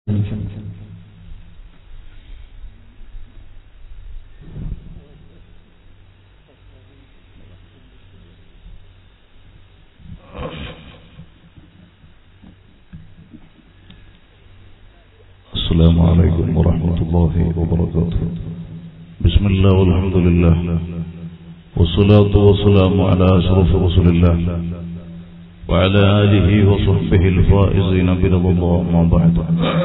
السلام عليكم ورحمة الله وبركاته بسم الله والحمد لله والصلاة والسلام على أشرف رسول الله وعلى آله وصحبه الفائزين برضا الله ما بعد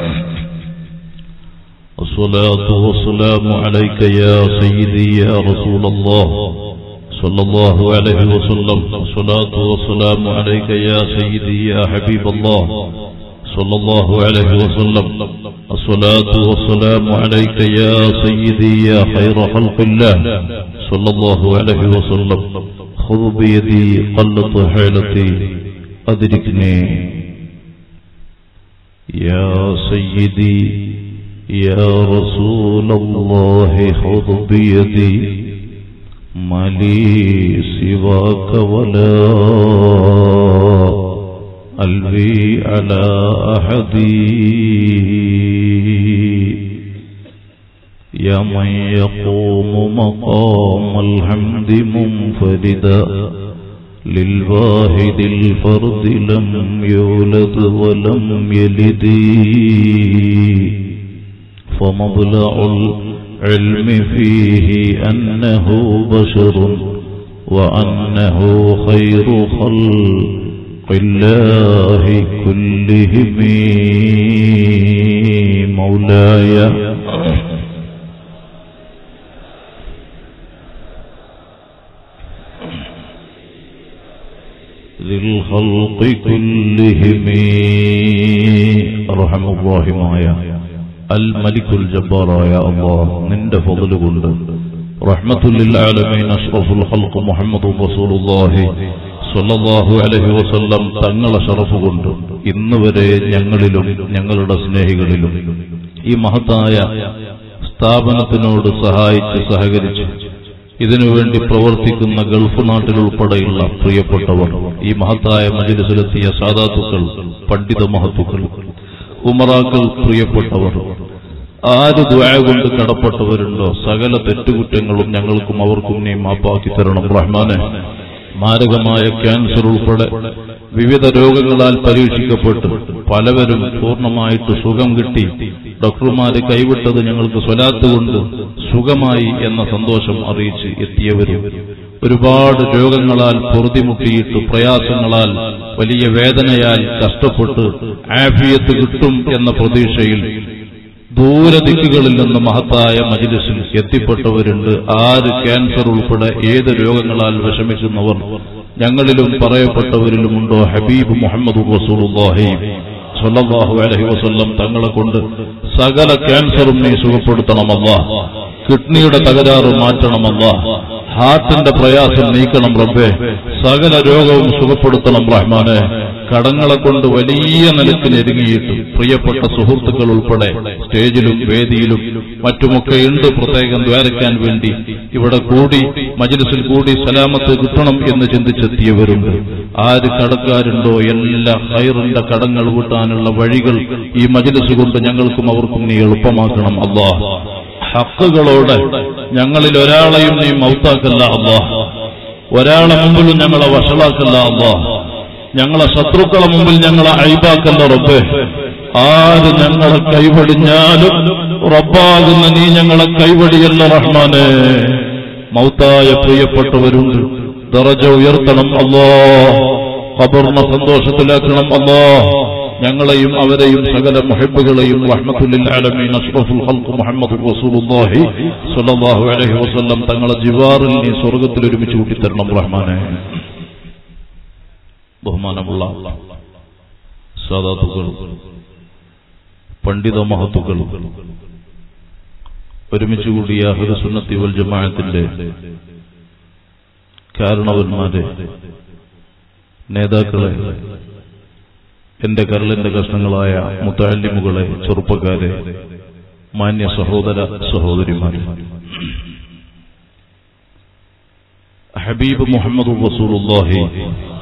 الصلاة والسلام عليك يا سيدي يا رسول الله صلى الله عليه وسلم الصلاة والسلام عليك يا سيدي يا حبيب الله صلى الله عليه وسلم الصلاة والسلام عليك يا سيدي يا خير خلق الله صلى الله عليه وسلم خذ بيدي قلت حيلتي أدركني يا سيدي يا رسول الله خذ بيدي ما لي سواك ولا ألوي على أحد يا من يقوم مقام الحمد منفردا للواحد الفرد لم يولد ولم يلد فمضلع العلم فيه أنه بشر وأنه خير خلق الله كلهم مولاي ذي الخلق كلهم أرحم الراحماയ അൽ മലിക്കുൽ ജബ്ബാറായ അള്ളാഹ് നിന്റെ ഫضل കൊണ്ട് റഹ്മത്തുല്ലിൽ ആലമീൻ അഷ്റഫുൽ ഖൽഖ് മുഹമ്മദ് റസൂലുള്ളാഹി സ്വല്ലല്ലാഹു അലൈഹി വസല്ലം തങ്ങളെ ഷറഫ് കൊണ്ട് ഇന്ന് വരെ ഞങ്ങളിലും ഞങ്ങളുടെ സ്നേഹികളിലും ഈ മഹത്തായ സ്ഥാപനത്തിനോട് സഹായിച്ച് സഹകരിച്ച് ഇതിനുവേണ്ടി പ്രവർത്തിക്കുന്ന ഗൾഫ് നാട്ടിലുൾപ്പെടെയുള്ള പ്രിയപ്പെട്ടവർ ഈ മഹത്തായ മജിലിസിലെത്തിയ സാധാത്തുക്കൾ പണ്ഡിത മഹത്തുക്കൾ ഉമറാക്കൾ പ്രിയപ്പെട്ടവർ ആര് ദ്വായ കൊണ്ട് കടപ്പെട്ടവരുണ്ടോ സകല തെറ്റുകുറ്റങ്ങളും ഞങ്ങൾക്കും അവർക്കും നീ മാപ്പാക്കി തരണം റഹ്മാനെ മാരകമായ ക്യാൻസർ ഉൾപ്പെടെ വിവിധ രോഗങ്ങളാൽ പരീക്ഷിക്കപ്പെട്ടു പലവരും പൂർണ്ണമായിട്ട് സുഖം കിട്ടി ഡോക്ടർമാര് കൈവിട്ടത് ഞങ്ങൾക്ക് സ്വലാത്ത് കൊണ്ട് സുഖമായി എന്ന സന്തോഷം അറിയിച്ച് എത്തിയവരും ഒരുപാട് രോഗങ്ങളാൽ പൊറുതിമുട്ടിയിട്ട് പ്രയാസങ്ങളാൽ വലിയ വേദനയാൽ കഷ്ടപ്പെട്ട് ആഫിയത്ത് കിട്ടും എന്ന പ്രതീക്ഷയിൽ ദൂരദിക്കുകളിൽ നിന്ന് മഹത്തായ മജിലിസിൽ എത്തിപ്പെട്ടവരുണ്ട് ആര് ക്യാൻസർ ഉൾപ്പെടെ ഏത് രോഗങ്ങളാൽ വിഷമിക്കുന്നവർ ഞങ്ങളിലും പറയപ്പെട്ടവരിലുമുണ്ടോ ഹബീബ് മുഹമ്മദ് റസൂലുള്ളാഹി സ്വല്ലല്ലാഹു അലൈഹി വസല്ലം തങ്ങളെ കൊണ്ട് സകല ക്യാൻസറും നീ സുഖപ്പെടുത്തണമല്ല കിഡ്നിയുടെ തകരാറ് മാറ്റണമല്ല ഹാർട്ടിന്റെ പ്രയാസം നീക്കണം റബ്ബേ സകല രോഗവും സുഖപ്പെടുത്തണം റഹ്മാനെ കടങ്ങളെ കൊണ്ട് വലിയ നിലക്ക് ഞെരുങ്ങിയിട്ട് പ്രിയപ്പെട്ട സുഹൃത്തുക്കൾ ഉൾപ്പെടെ സ്റ്റേജിലും വേദിയിലും മറ്റുമൊക്കെ ഉണ്ട് പ്രത്യേകം ദ്വാരക്കാൻ വേണ്ടി ഇവിടെ കൂടി മജ്ലിസിൽ കൂടി സലാമത്ത് കിട്ടണം എന്ന് ചിന്തിച്ചെത്തിയവരുണ്ട് ആര് കടക്കാരുണ്ടോ എല്ലാ ഹൈറിന്റെ കടങ്ങൾ വീട്ടാനുള്ള വഴികൾ ഈ മജ്ലിസ് കൊണ്ട് ഞങ്ങൾക്കും അവർക്കും നീ എളുപ്പമാക്കണം അള്ളാഹ് ഹക്കുകളോടെ ഞങ്ങളിൽ ഒരാളെയും നീ മൗത്താക്കല്ല അള്ളാഹ് ഒരാളെ മുമ്പിലും ഞങ്ങളെ വഷളാക്കല്ല അള്ളാഹ് ഞങ്ങളെ ശത്രുക്കളെ മുമ്പിൽ ഞങ്ങളെ അഴിബാക്കല്ല റബ്ബേ ആര് ഞങ്ങളെ കൈവടിഞ്ഞാലും റബ്ബാകുന്ന നീ ഞങ്ങളെ കൈവടിയല്ല റഹ്മാനെ മൗത്തായ പ്രിയപ്പെട്ടവരുണ്ട് ദറജ ഉയർത്തണം അല്ലോ ഖബറിനെ സന്തോഷത്തിലാക്കണം അല്ലോ ഞങ്ങളെയും അവരെയും സകല മുഹബ്ബുകളെയും റഹ്മത്തുല്ലിൽ ആലമീൻ അഷ്റഫുൽ ഖൽഖ് മുഹമ്മദ് റസൂലുള്ളാഹി സ്വല്ലല്ലാഹു അലൈഹി വസല്ലം തങ്ങളെ ജിവാറിൽ നീ സ്വർഗ്ഗത്തിൽ ഒരുമിച്ച് കൂട്ടിത്തരണം റഹ്മാനെ ബഹുമാനമുള്ള സാദാത്തുക്കൾ പണ്ഡിത മഹത്തുക്കൾ ഒരുമിച്ച് കൂടിയ ഹുദസുന്നത്തി വൽ ജമാഅത്തിന്റെ കാരണവന്മാരെ നേതാക്കളെ എന്റെ കരളിന്റെ കഷ്ണങ്ങളായ മുത്താലിമുകളെ ചെറുപ്പക്കാരെ മാന്യ സഹോദര സഹോദരിമാരെ ഹബീബ് മുഹമ്മദ് റസൂലുള്ളാഹി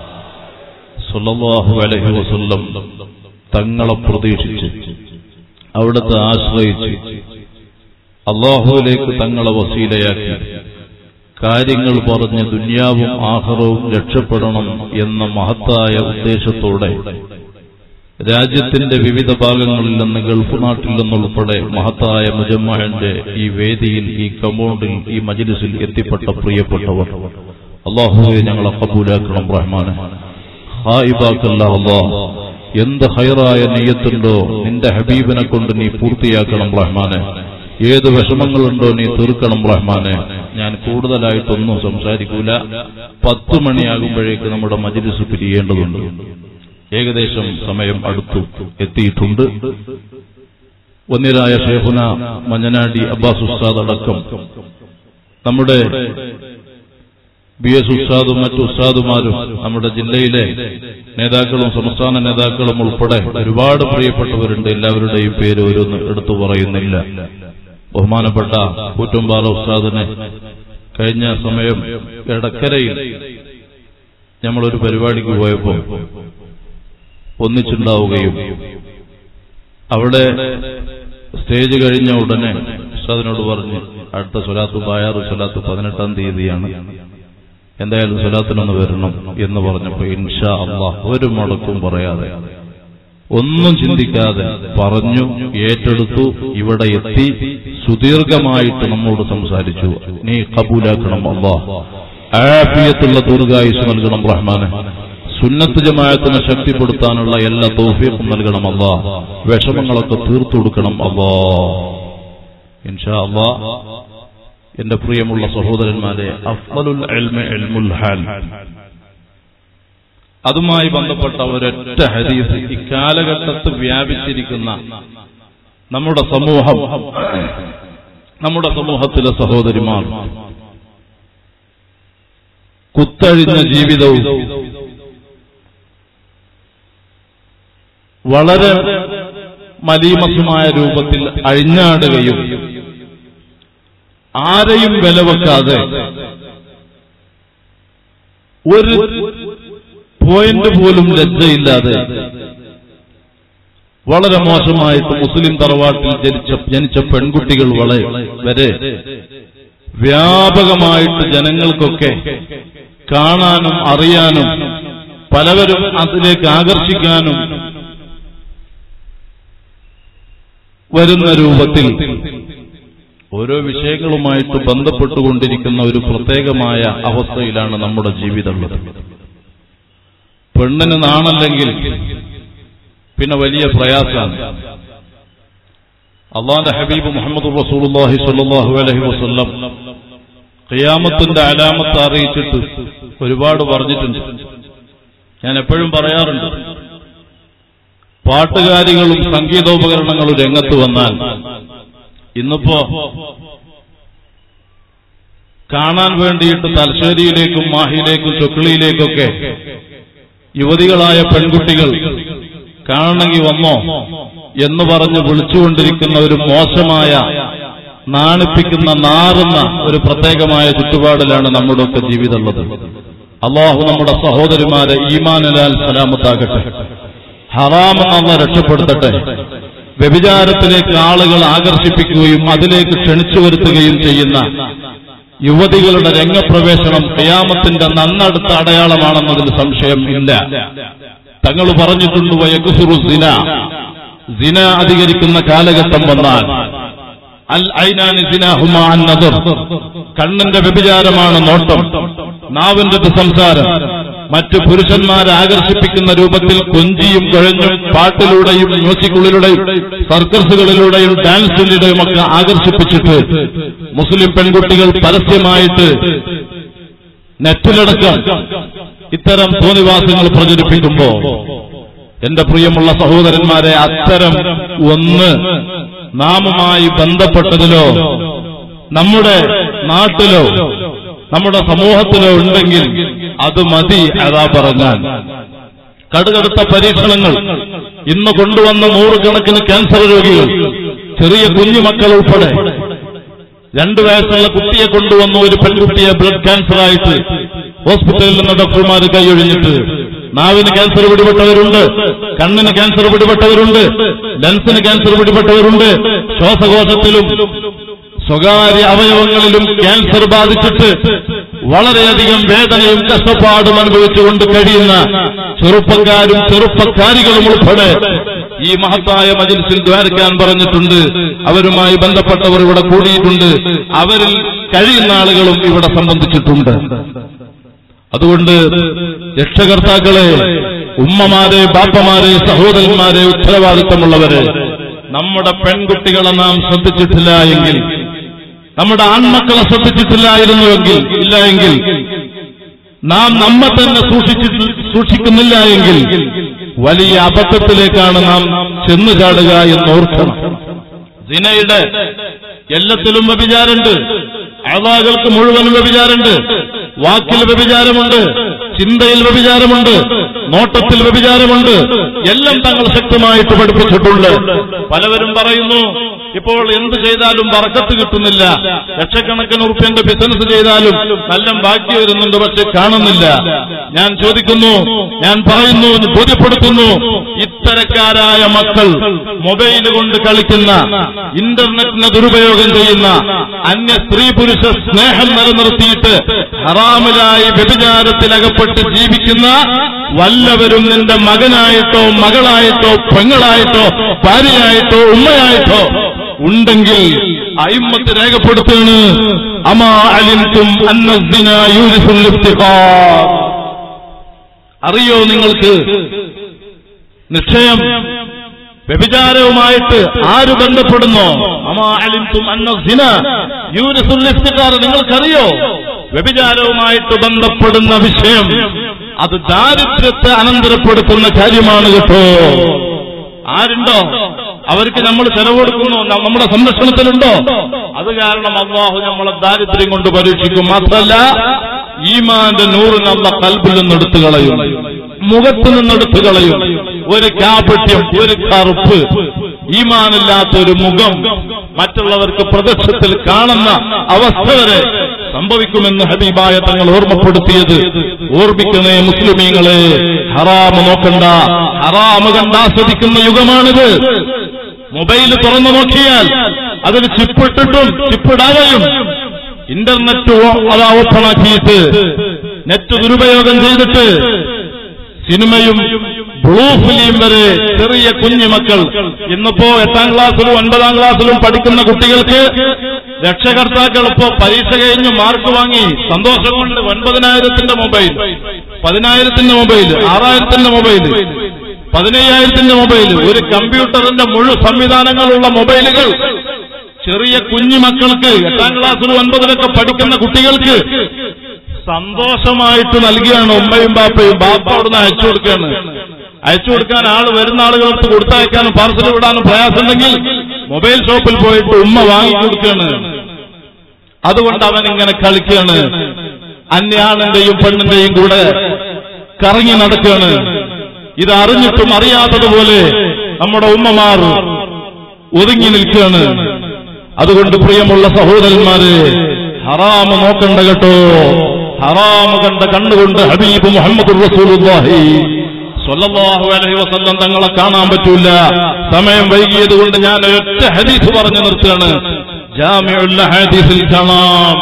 സല്ലല്ലാഹു അലൈഹി വസല്ലം തങ്ങളെ പ്രതീക്ഷിച്ച് അവിടുത്തെ ആശ്രയിച്ച് അള്ളാഹുവിലേക്ക് തങ്ങളെ വസീലയാക്കി കാര്യങ്ങൾ പറഞ്ഞ് ദുന്യാവും ആഹ്റവും രക്ഷപ്പെടണം എന്ന മഹത്തായ ഉദ്ദേശത്തോടെ രാജ്യത്തിന്റെ വിവിധ ഭാഗങ്ങളിൽ നിന്ന് ഗൾഫ് നാട്ടിൽ നിന്നുൾപ്പെടെ മഹത്തായ മുജമ്മഹന്റെ ഈ വേദിയിൽ ഈ കമ്പൗണ്ടിൽ ഈ മജിലിസിൽ എത്തിപ്പെട്ട പ്രിയപ്പെട്ടവർ അള്ളാഹുവെ ഞങ്ങളെ കബൂലാക്കണം റഹ്മാനെ ഹായിബാക്കല്ല അള്ളാഹ് എന്ത് ഹൈറായ നെയ്യത്തുണ്ടോ നിന്റെ ഹബീബിനെ കൊണ്ട് നീ പൂർത്തിയാക്കണം റഹ്മാനെ ഏത് വിഷമങ്ങളുണ്ടോ നീ തീർക്കണം റഹ്മാനെ ഞാൻ കൂടുതലായിട്ടൊന്നും സംസാരിക്കൂല പത്ത് മണിയാകുമ്പോഴേക്ക് നമ്മുടെ മജിലിസ് പിരിയേണ്ടതുണ്ട് ഏകദേശം സമയം അടുത്തു എത്തിയിട്ടുണ്ട് ഒന്നിരായ ഷേഖുന മഞ്ഞനാടി അബ്ബാസ് ഉസ്താദ് അടക്കം നമ്മുടെ ബി എസ് ഉസ്താദും മറ്റു ഉസ്താദുമാരും നമ്മുടെ ജില്ലയിലെ നേതാക്കളും സംസ്ഥാന നേതാക്കളും ഉൾപ്പെടെ ഒരുപാട് പ്രിയപ്പെട്ടവരുണ്ട് എല്ലാവരുടെയും പേര് ഓരോന്ന് എടുത്തു പറയുന്നില്ല ബഹുമാനപ്പെട്ട കൂറ്റുംപാറ ഉസ്താദിനെ കഴിഞ്ഞ സമയം എടക്കരയിൽ നമ്മളൊരു പരിപാടിക്ക് പോയപ്പോൾ ഒന്നിച്ചുണ്ടാവുകയും അവിടെ സ്റ്റേജ് കഴിഞ്ഞ ഉടനെ ഉസ്താദിനോട് പറഞ്ഞ് അടുത്ത സ്വലാത്ത് ബായാറു സ്വലാത്ത് പതിനെട്ടാം തീയതിയാണ് എന്തായാലും സ്വലാത്തിനൊന്ന് വരണം എന്ന് പറഞ്ഞപ്പോ ഇൻഷാ അള്ളാഹ് ഒരു മുടക്കും പറയാതെ ഒന്നും ചിന്തിക്കാതെ പറഞ്ഞു ഏറ്റെടുത്തു ഇവിടെ എത്തി സുദീർഘമായിട്ട് നമ്മോട് സംസാരിച്ചു നീ കബൂലാക്കണം അള്ളാഹ് ആഫിയത്തുള്ള ദീർഘായുസ് നൽകണം റഹ്മാനെ സുന്നത്ത് ജമാഅത്തിനെ ശക്തിപ്പെടുത്താനുള്ള എല്ലാ തൗഫീഖും നൽകണം അല്ലാ വിഷമങ്ങളൊക്കെ തീർത്തു കൊടുക്കണം അല്ലാ ഇൻഷാ അല്ലാ എന്റെ പ്രിയമുള്ള സഹോദരന്മാരെ അഫ്ദലുൽ ഇൽമി ഇൽമുൽ ഹാൽ അതുമായി ബന്ധപ്പെട്ട ഒരൊറ്റ ഹദീസ് ഇക്കാലഘട്ടത്ത് വ്യാപിച്ചിരിക്കുന്ന നമ്മുടെ സമൂഹം നമ്മുടെ സമൂഹത്തിലെ സഹോദരിമാർ കുത്തഴിഞ്ഞ ജീവിതവും വളരെ മലീമസമായ രൂപത്തിൽ അഴിഞ്ഞാടുകയും ആരെയും വിലവെക്കാതെ ഒരു പോയിന്റ് പോലും ലജ്ജയില്ലാതെ വളരെ മോശമായിട്ട് മുസ്ലിം തറവാട്ടിൽ ജനിച്ച ജനിച്ച പെൺകുട്ടികൾ വള വരെ വ്യാപകമായിട്ട് ജനങ്ങൾക്കൊക്കെ കാണാനും അറിയാനും പലവരും അതിലേക്ക് ആകർഷിക്കാനും വരുന്ന രൂപത്തിൽ ഓരോ വിഷയങ്ങളുമായിട്ട് ബന്ധപ്പെട്ടുകൊണ്ടിരിക്കുന്ന ഒരു പ്രത്യേകമായ അവസ്ഥയിലാണ് നമ്മുടെ ജീവിതമുള്ളത് പെണ്ണിന് നാണല്ലെങ്കിൽ പിന്നെ വലിയ പ്രയാസമാണ് അള്ളാന്റെ ഹബീബ് മുഹമ്മദ് റസൂലുള്ളാഹി സ്വല്ലല്ലാഹു അലൈഹി വസല്ലം ഖിയാമത്തിന്റെ അലാമത്ത് അറിയിച്ചിട്ട് ഒരുപാട് പറഞ്ഞിട്ടുണ്ട് ഞാൻ എപ്പോഴും പറയാറുണ്ട് പാട്ടുകാരികളും സംഗീതോപകരണങ്ങളും രംഗത്ത് വന്നാൽ ഇന്നിപ്പോ കാണാൻ വേണ്ടിയിട്ട് തലശ്ശേരിയിലേക്കും മാഹിയിലേക്കും ചൊക്കിളിയിലേക്കൊക്കെ യുവതികളായ പെൺകുട്ടികൾ കാണണമെങ്കിൽ വന്നോ എന്ന് പറഞ്ഞ് വിളിച്ചുകൊണ്ടിരിക്കുന്ന ഒരു മോശമായ നാണിപ്പിക്കുന്ന നാറുന്ന ഒരു പ്രത്യേകമായ ചുറ്റുപാടിലാണ് നമ്മുടെയൊക്കെ ജീവിതമുള്ളത് അള്ളാഹു നമ്മുടെ സഹോദരിമാരെ ഈമാനലാൽ സലാമത്താകട്ടെ ഹറാമെന്ന രക്ഷപ്പെടുത്തട്ടെ വ്യഭിചാരത്തിലേക്ക് ആളുകൾ ആകർഷിപ്പിക്കുകയും അതിലേക്ക് ക്ഷണിച്ചു വരുത്തുകയും ചെയ്യുന്ന യുവതികളുടെ രംഗപ്രവേശനം കയാമത്തിന്റെ നന്നടുത്ത അടയാളമാണെന്നതിൽ സംശയം ഇല്ല തങ്ങൾ പറഞ്ഞിട്ടുണ്ട് വയക്കുസുറു സിന സിന അധികരിക്കുന്ന കാലഘട്ടം വന്നാൽ അൽ ഐനാനി സിനാഹുമാ അൻ നദർ കണ്ണിന്റെ വ്യഭിചാരമാണ് നോട്ടം നാവിന്റെ സംസാരം മറ്റു പുരുഷന്മാരെ ആകർഷിപ്പിക്കുന്ന രൂപത്തിൽ കൊഞ്ചിയും കുഴഞ്ഞും പാട്ടിലൂടെയും മ്യൂസിക്കുകളിലൂടെയും സർക്കസുകളിലൂടെയും ഡാൻസിലൂടെയും ഒക്കെ ആകർഷിപ്പിച്ചിട്ട് മുസ്ലിം പെൺകുട്ടികൾ പരസ്യമായിട്ട് നെറ്റിലടക്കം ഇത്തരം തോന്നിവാസങ്ങൾ പ്രചരിപ്പിക്കുമ്പോ എന്റെ പ്രിയമുള്ള സഹോദരന്മാരെ അത്തരം ഒന്ന് നാമുമായി ബന്ധപ്പെട്ടതിലോ നമ്മുടെ നാട്ടിലോ നമ്മുടെ സമൂഹത്തിലോ ഉണ്ടെങ്കിൽ അത് മതി അതാ പറഞ്ഞാൽ കടുകടുത്ത പരീക്ഷണങ്ങൾ ഇന്ന് കൊണ്ടുവന്ന നൂറുകണക്കിന് ക്യാൻസർ രോഗികൾ ചെറിയ കുഞ്ഞുമക്കൾ ഉൾപ്പെടെ രണ്ടു വയസ്സുള്ള കുട്ടിയെ കൊണ്ടുവന്ന ഒരു പെൺകുട്ടിയെ ബ്ലഡ് ക്യാൻസർ ആയിട്ട് ഹോസ്പിറ്റലിൽ നിന്ന് ഡോക്ടർമാർ കൈയൊഴിഞ്ഞിട്ട് നാവിന് ക്യാൻസർ പിടിപെട്ടവരുണ്ട് കണ്ണിന് ക്യാൻസർ പിടിപെട്ടവരുണ്ട് ലെൻസിന് ക്യാൻസർ പിടിപെട്ടവരുണ്ട് ശ്വാസകോശത്തിലും സ്വകാര്യ അവയവങ്ങളിലും ക്യാൻസർ ബാധിച്ചിട്ട് വളരെയധികം വേദനയും കഷ്ടപ്പാടും അനുഭവിച്ചുകൊണ്ട് കഴിയുന്ന ചെറുപ്പക്കാരും ചെറുപ്പക്കാരികളും ഉൾപ്പെടെ ഈ മഹത്തായ മജിൽസിൽ ദ്വാരക്കാൻ പറഞ്ഞിട്ടുണ്ട് അവരുമായി ബന്ധപ്പെട്ടവർ ഇവിടെ കൂടിയിട്ടുണ്ട് അവരിൽ കഴിയുന്ന ആളുകളും ഇവിടെ സംബന്ധിച്ചിട്ടുണ്ട് അതുകൊണ്ട് രക്ഷകർത്താക്കളെ ഉമ്മമാരെ ബാപ്പമാരെ സഹോദരന്മാരെ ഉത്തരവാദിത്തമുള്ളവരെ നമ്മുടെ പെൺകുട്ടികളെ നാം ശ്രദ്ധിച്ചിട്ടില്ല എങ്കിൽ നമ്മുടെ ആൺമക്കളെ ശ്രദ്ധിച്ചിട്ടില്ലായിരുന്നുവെങ്കിൽ ഇല്ല എങ്കിൽ നാം നമ്മെ തന്നെ സൂക്ഷിച്ചിട്ട് സൂക്ഷിക്കുന്നില്ല എങ്കിൽ വലിയ അബദ്ധത്തിലേക്കാണ് നാം ചെന്നു ചാടുക എന്ന് ഓർക്കണം സിനയുടെ എല്ലാത്തിലും വ്യഭിചാരമുണ്ട് അഴവാകൾക്ക് മുഴുവനും വ്യഭിചാരമുണ്ട് വാക്കിൽ വ്യഭിചാരമുണ്ട് ചിന്തയിൽ വ്യഭിചാരമുണ്ട് നോട്ടത്തിൽ വ്യഭിചാരമുണ്ട് എല്ലാം തങ്ങൾ ശക്തമായിട്ട് പഠിപ്പിച്ചിട്ടുണ്ട് പലവരും പറയുന്നു ഇപ്പോൾ എന്ത് ചെയ്താലും വറക്കത്ത് കിട്ടുന്നില്ല ലക്ഷക്കണക്കിന് ഉറുപ്പ്യന്റെ ബിസിനസ് ചെയ്താലും നല്ല ബാക്കി വരുന്നുണ്ട് പക്ഷെ കാണുന്നില്ല ഞാൻ ചോദിക്കുന്നു ഞാൻ പറയുന്നു ബോധ്യപ്പെടുത്തുന്നു ഇത്തരക്കാരായ മക്കൾ മൊബൈൽ കൊണ്ട് കളിക്കുന്ന ഇന്റർനെറ്റിനെ ദുരുപയോഗം ചെയ്യുന്ന അന്യ സ്ത്രീ പുരുഷ സ്നേഹം നിലനിർത്തിയിട്ട് ഹറാമിലായി വ്യഭിചാരത്തിൽ അകപ്പെട്ട് ജീവിക്കുന്ന വല്ലവരും നിന്റെ മകനായിട്ടോ മകളായിട്ടോ പെങ്ങളായിട്ടോ ഭാര്യയായിട്ടോ ഉമ്മയായിട്ടോ ഉണ്ടെങ്കിൽ അയിമത്ത് രേഖപ്പെടുത്തുകയാണ് അമാ അലിൻതും അന്നദ്ദിന യൂരിസുൽ ഇഫ്തിഖാർ അറിയോ നിങ്ങൾക്ക് നിശ്ചയം വ്യഭിചാരവുമായിട്ട് ആര് ബന്ധപ്പെടുന്നോ അമാ അലിൻതും അന്നദ്ദിന യൂരിസുൽ ഇഫ്തിഖാർ നിങ്ങൾക്കറിയോ വ്യഭിചാരവുമായിട്ട് ബന്ധപ്പെടുന്ന വിഷയം അത് ദാരിദ്ര്യത്തെ അനന്തരപ്പെടുത്തുന്ന കാര്യമാണ് കേട്ടോ ആരുണ്ടോ അവർക്ക് നമ്മൾ ചെലവ് കൊടുക്കുന്നു ന- നമ്മുടെ സംരക്ഷണത്തിലുണ്ടോ അത് കാരണം അള്ളാഹു നമ്മളെ ദാരിദ്ര്യം കൊണ്ട് പരീക്ഷിക്കും മാത്രമല്ല ഈമാന്റെ നൂറ് നമ്മ കൽബിൽ നിന്ന് എടുത്തു കളയും മുഖത്ത് നിന്ന് എടുത്തു കളയും ഒരു കാപട്യം ഒരു കറുപ്പ് ഈമാനില്ലാത്ത ഒരു മുഖം മറ്റുള്ളവർക്ക് പ്രദർശനത്തിൽ കാണുന്ന അവസ്ഥ വരെ സംഭവിക്കുമെന്ന് ഹബീബായ തങ്ങൾ ഓർമ്മപ്പെടുത്തിയത് ഓർമ്മിക്കണേ മുസ്ലിമീങ്ങളെ ഹറാമ് നോക്കണ്ട ഹറാമ് കണ്ടാസ്വദിക്കുന്ന യുഗമാണിത് മൊബൈൽ തുറന്നു നോക്കിയാൽ അതിൽ ചിപ്പിട്ടിട്ടും ചിപ്പിടാതെയും ഇന്റർനെറ്റ് ഓ- അതാ ഓപ്പണാക്കിയിട്ട് നെറ്റ് ദുരുപയോഗം ചെയ്തിട്ട് സിനിമയും ബ്ലൂ ഫിലിം വരെ ചെറിയ കുഞ്ഞുമക്കൾ ഇന്നിപ്പോ എട്ടാം ക്ലാസ്സിലും ഒൻപതാം ക്ലാസ്സിലും പഠിക്കുന്ന കുട്ടികൾക്ക് രക്ഷകർത്താക്കൾ ഇപ്പോ പരീക്ഷ കഴിഞ്ഞ് മാർക്ക് വാങ്ങി സന്തോഷം കൊണ്ട് ഒൻപതിനായിരത്തിന്റെ മൊബൈൽ പതിനായിരത്തിന്റെ മൊബൈൽ ആറായിരത്തിന്റെ മൊബൈൽ പതിനയ്യായിരത്തിന്റെ മൊബൈൽ ഒരു കമ്പ്യൂട്ടറിന്റെ മുഴു സംവിധാനങ്ങളുള്ള മൊബൈലുകൾ ചെറിയ കുഞ്ഞു മക്കൾക്ക് എട്ടാം ക്ലാസ്സിലും ഒൻപതിലൊക്കെ പഠിക്കുന്ന കുട്ടികൾക്ക് സന്തോഷമായിട്ട് നൽകിയാണ് ഉമ്മയും ബാപ്പയും ബാപ്പ അവിടുന്ന് അയച്ചു കൊടുക്കുകയാണ് അയച്ചു കൊടുക്കാൻ ആള് വരുന്ന ആളുകൾക്ക് കൊടുത്തയക്കാനും പാർസൽ വിടാനും പ്രയാസമുണ്ടെങ്കിൽ മൊബൈൽ ഷോപ്പിൽ പോയിട്ട് ഉമ്മ വാങ്ങിക്കൊടുക്കുകയാണ് അതുകൊണ്ട് അവൻ ഇങ്ങനെ കളിക്കുകയാണ് അന്യാണിന്റെയും പെണ്ണിന്റെയും കൂടെ കറങ്ങി നടക്കുകയാണ് ഇത് അറിഞ്ഞിട്ടും അറിയാത്തതുപോലെ നമ്മുടെ ഉമ്മമാർ ഒതുങ്ങി നിൽക്കുകയാണ് അതുകൊണ്ട് പ്രിയമുള്ള സഹോദരന്മാരെ ഹറാമ് നോക്കണ്ട കേട്ടോ ഹറാമ് കണ്ട കണ്ടുകൊണ്ട് ഹബീബ് മുഹമ്മദ് റസൂലുള്ളാഹി സ്വല്ലല്ലാഹു അലൈഹി വസല്ലം തങ്ങളെ കാണാൻ പറ്റൂല സമയം വൈകിയത് കൊണ്ട് ഞാൻ ഒറ്റ ഹദീസ് പറഞ്ഞു നിർത്തുകയാണ് ജാമിഉൽ ഹദീസിൽ കാണാം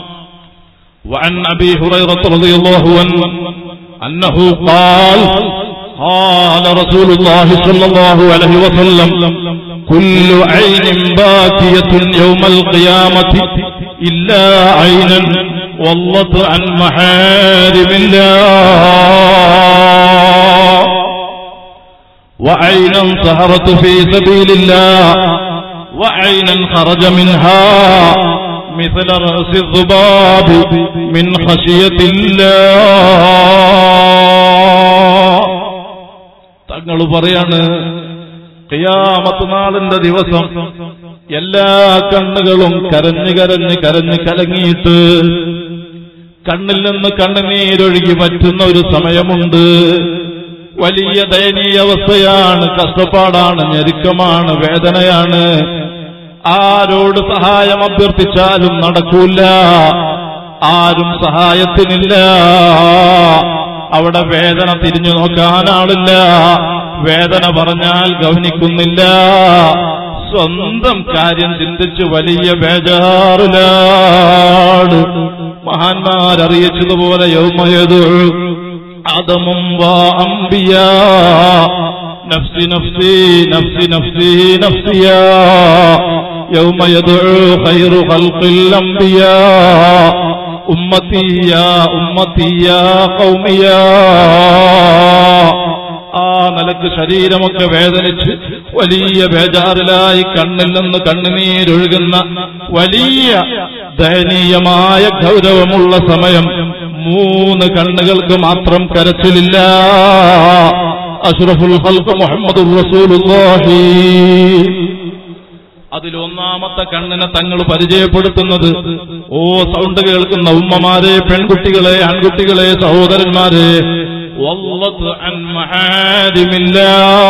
وعن أبي هريرة رضي الله عنه أنه قال قال رسول الله صلى الله عليه وسلم كل عين باكية يوم القيامة إلا عينا والله عن محارم الله وعينا سهرت في سبيل الله وعينا خرج منها مثل رأس الذباب من خشية الله തങ്ങൾ പറയാണ് ഖിയാമത്ത് നാളിന്റെ ദിവസം എല്ലാ കണ്ണുകളും കരഞ്ഞ് കരഞ്ഞ് കരഞ്ഞ് കലങ്ങിയിട്ട് കണ്ണിൽ നിന്ന് കണ്ണുനീരൊഴുകി പറ്റുന്ന ഒരു സമയമുണ്ട് വലിയ ദയനീയ അവസ്ഥയാണ് കഷ്ടപ്പാടാണ് ഞെരുക്കമാണ് വേദനയാണ് ആരോട് സഹായം അഭ്യർത്ഥിച്ചാലും നടക്കൂല ആരും സഹായത്തിനില്ല അവിടെ വേദന തിരിഞ്ഞു നോക്കാൻ ആളില്ല വേദന പറഞ്ഞാൽ ഗവനിക്കുന്നില്ല സ്വന്തം കാര്യം ചിന്തിച്ച് വലിയ ബേജാറിലാണ് മഹാന്മാരറിയിച്ചതുപോലെ യൗമയതു ആദമും വാ അംബിയ നഫ്സി നഫ്സി നഫ്സി നഫ്സി നഫ്സിയ يوم يدعو خير خلق الأنبياء أمتي يا أمتي يا قومي يا ആ നിലക്ക് ശരീരമൊക്കെ വേദനിച്ച് വലിയ ബേജാറിലായി കണ്ണിൽ നിന്ന് കണ്ണുനീരൊഴുകുന്ന വലിയ ദയനീയമായ ഗൗരവമുള്ള സമയം മൂന്ന് കണ്ണുകൾക്ക് മാത്രം കരച്ചിലില്ല അഷ്റഫുൽ ഹൽക്ക് മുഹമ്മദ് റസൂലുള്ളാഹി അതിലൊന്നാമത്തെ കണ്ണിനെ തങ്ങൾ പരിചയപ്പെടുത്തുന്നത് ഓ സൗണ്ട് കേൾക്കുന്ന ഉമ്മമാരെ പെൺകുട്ടികളെ ആൺകുട്ടികളെ സഹോദരന്മാരെ വല്ലത്ത് അൻ മഹാരിമില്ലാ.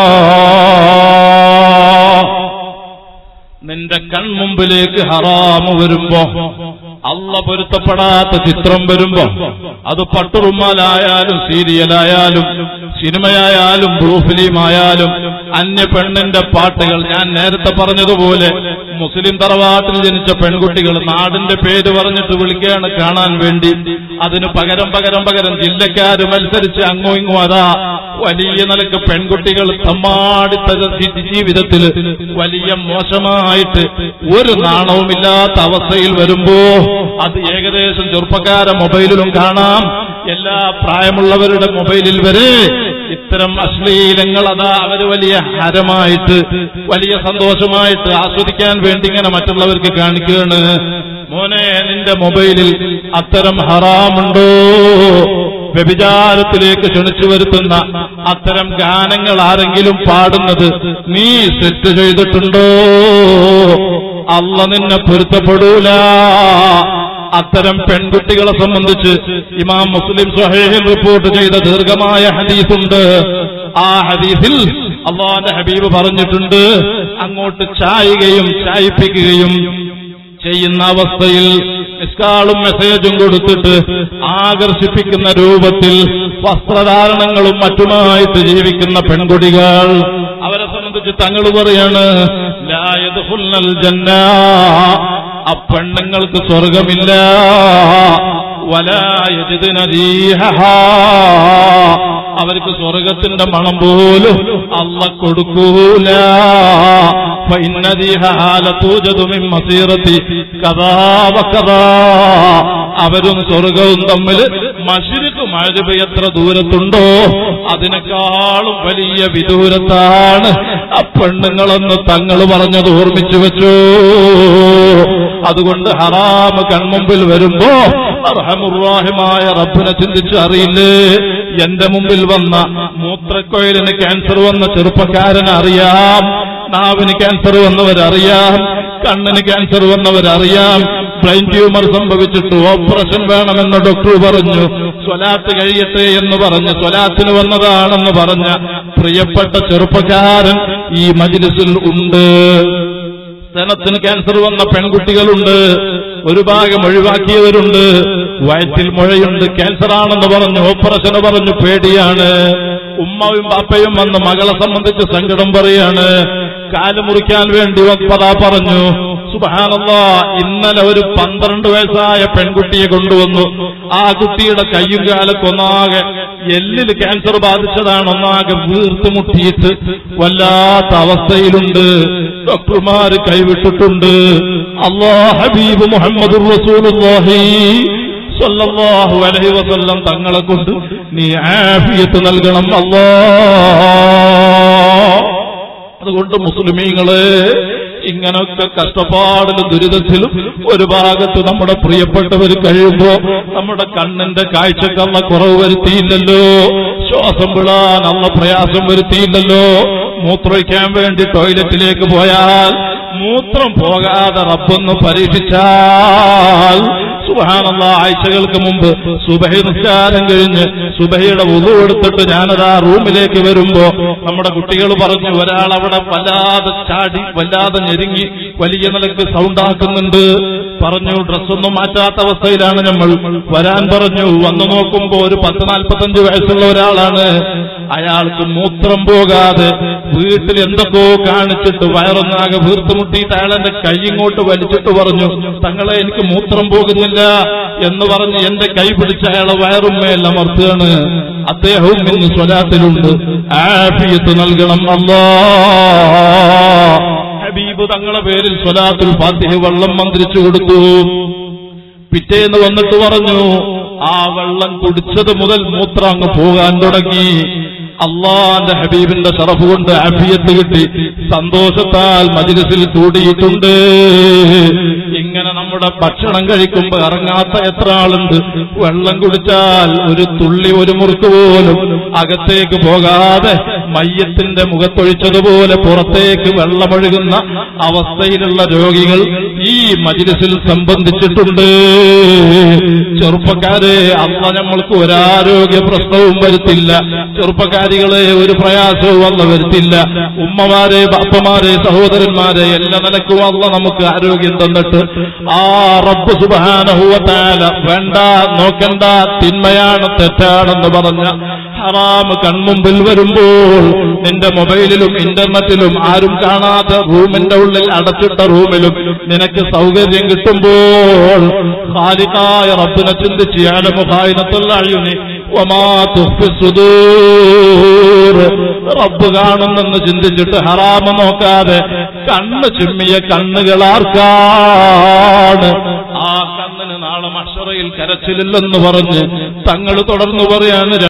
നിന്റെ കൺമുമ്പിലേക്ക് ഹറാമ് വരുമ്പോ അല്ല പൊരുത്തപ്പെടാത്ത ചിത്രം വരുമ്പോ അത് പട്ടുറുമാലായാലും സീരിയലായാലും സിനിമയായാലും ബ്ലൂ ഫിലിമായാലും അന്യ പെണ്ണിന്റെ പാട്ടുകൾ ഞാൻ നേരത്തെ പറഞ്ഞതുപോലെ മുസ്ലിം തറവാട്ടിൽ ജനിച്ച പെൺകുട്ടികൾ നാടിന്റെ പേര് പറഞ്ഞിട്ട് വിളിക്കുകയാണ് കാണാൻ വേണ്ടി അതിന് പകരം പകരം പകരം ജില്ലക്കാര് മത്സരിച്ച് അങ്ങോ ഇങ്ങോ അതാ വലിയ നിലക്ക് പെൺകുട്ടികൾ തമ്മാടിത്ത ജീവിതത്തിൽ വലിയ മോശമായിട്ട് ഒരു നാണവുമില്ലാത്ത അവസ്ഥയിൽ വരുമ്പോ അത് ഏകദേശം ചെറുപ്പക്കാര മൊബൈലിലും കാണാം എല്ലാ പ്രായമുള്ളവരുടെ മൊബൈലിൽ വരെ ഇത്തരം അശ്ലീലങ്ങൾ അതാ അവര് വലിയ ഹരമായിട്ട് വലിയ സന്തോഷമായിട്ട് ആസ്വദിക്കാൻ വേണ്ടി ഇങ്ങനെ മറ്റുള്ളവർക്ക് കാണിക്കുകയാണ് മോനെ നിന്റെ മൊബൈലിൽ അത്തരം ഹറാമുണ്ടോ വ്യഭിചാരത്തിലേക്ക് ക്ഷണിച്ചു വരുത്തുന്ന അത്തരം ഗാനങ്ങൾ ആരെങ്കിലും പാടുന്നത് നീ സെറ്റ് ചെയ്തിട്ടുണ്ടോ അല്ല നിന്നെ പൊരുത്തപ്പെടൂല അത്തരം പെൺകുട്ടികളെ സംബന്ധിച്ച് ഇമാം മുസ്ലിം സ്വഹേഹിൽ റിപ്പോർട്ട് ചെയ്ത ദീർഘമായ ഹദീസുണ്ട് ആ ഹദീസിൽ അള്ളാന്റെ ഹബീബ് പറഞ്ഞിട്ടുണ്ട് അങ്ങോട്ട് ചായുകയും ചായിപ്പിക്കുകയും ചെയ്യുന്ന അവസ്ഥയിൽ മിസ്കാളും മെസ്സേജും കൊടുത്തിട്ട് ആകർഷിപ്പിക്കുന്ന രൂപത്തിൽ വസ്ത്രധാരണങ്ങളും മറ്റുമായിട്ട് ജീവിക്കുന്ന പെൺകുട്ടികൾ അവരെ സംബന്ധിച്ച് തങ്ങൾ പറയാണ് ലായതുൽ ജന്ന ആ പെണ്ണുങ്ങൾക്ക് സ്വർഗമില്ല വലായജിതിന അവർക്ക് സ്വർഗത്തിന്റെ മണം പോലും അല്ല കൊടുക്കൂല فإن ريحها لتوجد من مسيرة كذا وكذا അവരും സ്വർഗവും തമ്മിൽ മഷിരിക്ക് മഴ എത്ര ദൂരത്തുണ്ടോ അതിനേക്കാളും വലിയ വിദൂരത്താണ് ആ പെണ്ണുങ്ങളെന്ന് തങ്ങൾ പറഞ്ഞത് ഓർമ്മിച്ചു വെച്ചു അതുകൊണ്ട് ഹറാമ് കൺമുമ്പിൽ വരുമ്പോ അർഹമുറാഹിമായ റബ്ബിനെ ചിന്തിച്ച് അറിയില്ലേ എന്റെ മുമ്പിൽ വന്ന മൂത്രക്കൊയലിന് ക്യാൻസർ വന്ന ചെറുപ്പക്കാരന് അറിയാം നാവിന് ക്യാൻസർ വന്നവരറിയാം കണ്ണിന് ക്യാൻസർ വന്നവരറിയാം ബ്രെയിൻ ട്യൂമർ സംഭവിച്ചിട്ട് ഓപ്പറേഷൻ വേണമെന്ന് ഡോക്ടർ പറഞ്ഞു സ്വലാത്ത് കഴിയട്ടെ എന്ന് പറഞ്ഞ് സ്വലാത്തിന് വന്നതാണെന്ന് പറഞ്ഞ പ്രിയപ്പെട്ട ചെറുപ്പക്കാരൻ ഈ മജിലിസിൽ ഉണ്ട് സ്തനത്തിന് ക്യാൻസർ വന്ന പെൺകുട്ടികളുണ്ട് ഒരു ഭാഗം ഒഴിവാക്കിയവരുണ്ട് വയറ്റിൽ മുഴയുണ്ട് ക്യാൻസർ ആണെന്ന് പറഞ്ഞു ഓപ്പറേഷന് പറഞ്ഞു പേടിയാണ് ഉമ്മയും പാപ്പയും വന്ന് മകളെ സംബന്ധിച്ച് സങ്കടം പറയാണ് കാല് മുറിക്കാൻ വേണ്ടി വപ്പതാ പറഞ്ഞു സുബാനല്ല ഇന്നലെ ഒരു പന്ത്രണ്ട് വയസ്സായ പെൺകുട്ടിയെ കൊണ്ടുവന്നു ആ കുട്ടിയുടെ കയ്യും കാലൊക്കെ ഒന്നാകെ എല്ലിൽ ക്യാൻസർ ബാധിച്ചതാണ് ഒന്നാകെ വീർത്തുമുട്ടിയിട്ട് വല്ലാത്ത അവസ്ഥയിലുണ്ട് ഡോക്ടർമാര് കൈവിട്ടിട്ടുണ്ട് അള്ളാ ഹബീബ് മുഹമ്മദ് റസൂലുള്ളാഹി സല്ലല്ലാഹു അലൈഹി വസല്ലം തങ്ങളെ കൊണ്ട് നീ ആഫിയത്ത് നൽകണം അല്ലാ അതുകൊണ്ട് മുസ്ലിമീങ്ങളെ ഇങ്ങനൊക്കെ കഷ്ടപ്പാടിലും ദുരിതത്തിലും ഒരു ഭാഗത്ത് നമ്മുടെ പ്രിയപ്പെട്ടവർ കഴിയുമ്പോ നമ്മുടെ കണ്ണിന്റെ കാഴ്ചക്കള്ള കുറവ് വരുത്തിയില്ലല്ലോ ശ്വാസം വിടാൻ അള്ള പ്രയാസം വരുത്തിയില്ലല്ലോ മൂത്രയ്ക്കാൻ വേണ്ടി ടോയ്ലറ്റിലേക്ക് പോയാൽ മൂത്രം പോകാതെ റബ്ബൊന്ന് പരീക്ഷിച്ചാൽ സുബഹാനല്ല ആഴ്ചകൾക്ക് മുമ്പ് സുബഹി നിസ്കാരം കഴിഞ്ഞ് സുബഹയുടെ ഉതു എടുത്തിട്ട് ഞാനതാ റൂമിലേക്ക് വരുമ്പോ നമ്മുടെ കുട്ടികൾ പറഞ്ഞു ഒരാൾ അവിടെ വല്ലാതെ ചാടി വല്ലാതെ ഞെരുങ്ങി വലിയ നിലക്ക് സൗണ്ട് ആക്കുന്നുണ്ട് പറഞ്ഞു ഡ്രസ്സൊന്നും മാറ്റാത്ത അവസ്ഥയിലാണ് നമ്മൾ വരാൻ പറഞ്ഞു വന്നു നോക്കുമ്പോ ഒരു പത്ത് നാൽപ്പത്തഞ്ച് വയസ്സുള്ള ഒരാളാണ് അയാൾക്ക് മൂത്രം പോകാതെ വീട്ടിൽ എന്തൊക്കെയോ കാണിച്ചിട്ട് വയറൊന്നാകെ വീർത്തുമുട്ടിയിട്ട് അയാൾ എന്റെ കൈ ഇങ്ങോട്ട് വലിച്ചിട്ട് പറഞ്ഞു തങ്ങളെ എനിക്ക് മൂത്രം പോകുന്നില്ല എന്ന് പറഞ്ഞ് എന്റെ കൈ പിടിച്ച് അയാളെ വയറുമേൽ അമർത്തുകയാണ് അദ്ദേഹവും ഇന്ന് സ്വലാത്തിലുണ്ട് ആഫിയത്ത് നൽകണം അല്ലാ ഹബീബ് തങ്ങളെ പേരിൽ സ്വലാത്തുൽ ഫാത്തിഹ വെള്ളം മന്ത്രിച്ചു കൊടുത്തു പിറ്റേന്ന് വന്നിട്ട് പറഞ്ഞു ആ വെള്ളം കുടിച്ചത് മുതൽ മൂത്രം അങ്ങ് പോകാൻ തുടങ്ങി അള്ളാന്റെ ഹബീബിന്റെ ഷറഫ് കൊണ്ട് ആഫിയത്ത് കിട്ടി സന്തോഷത്താൽ മജിലിസിൽ കൂടിയിട്ടുണ്ട് ഇങ്ങനെ നമ്മുടെ ഭക്ഷണം കഴിക്കുമ്പോ ഇറങ്ങാത്ത എത്ര ആളുണ്ട് വെള്ളം കുടിച്ചാൽ ഒരു തുള്ളി ഒരു മുറുക്ക് പോലും അകത്തേക്ക് പോകാതെ മയ്യത്തിന്റെ മുഖത്തൊഴിച്ചതുപോലെ പുറത്തേക്ക് വെള്ളമൊഴുകുന്ന അവസ്ഥയിലുള്ള രോഗികൾ ഈ മജിലിസിൽ സംബന്ധിച്ചിട്ടുണ്ട് ചെറുപ്പക്കാരെ അമ്മ നമ്മൾക്ക് ഒരാരോഗ്യ പ്രശ്നവും വരുത്തില്ല ചെറുപ്പക്കാരികളെ ഒരു പ്രയാസവും അല്ല വരുത്തില്ല ഉമ്മമാരെ ബാപ്പമാരെ സഹോദരന്മാരെ എല്ലാ നിലക്കും അല്ല നമുക്ക് ആരോഗ്യം തന്നിട്ട് ആ റബ്ബ് സുബാനഹുവത്താല വേണ്ട നോക്കണ്ട തിന്മയാണ് തെറ്റാണെന്ന് പറഞ്ഞ ഹറാം കൺമുമ്പിൽ വരുമ്പോൾ നിന്റെ മൊബൈലിലും ഇന്റർനെറ്റിലും ആരും കാണാത്ത റൂമിന്റെ ഉള്ളിൽ അടച്ചിട്ട റൂമിലും നിനക്ക് സൗകര്യം കിട്ടുമ്പോൾ ഖാലിഖായ റബ്ബിനെ ചിന്തിച്ച് യാലമുഖായിനത്തുള്ള അഴിയുനി റബ്ബ് കാണുന്നെന്ന് ചിന്തിച്ചിട്ട് ഹറാമ നോക്കാതെ കണ്ണ് ചിമ്മിയ കണ്ണുകളാർക്കാണ് ആ കണ്ണിന് നാളെ മഷറയിൽ കരച്ചിലില്ലെന്ന് പറഞ്ഞ് തങ്ങൾ തുടർന്നു പറയാണ്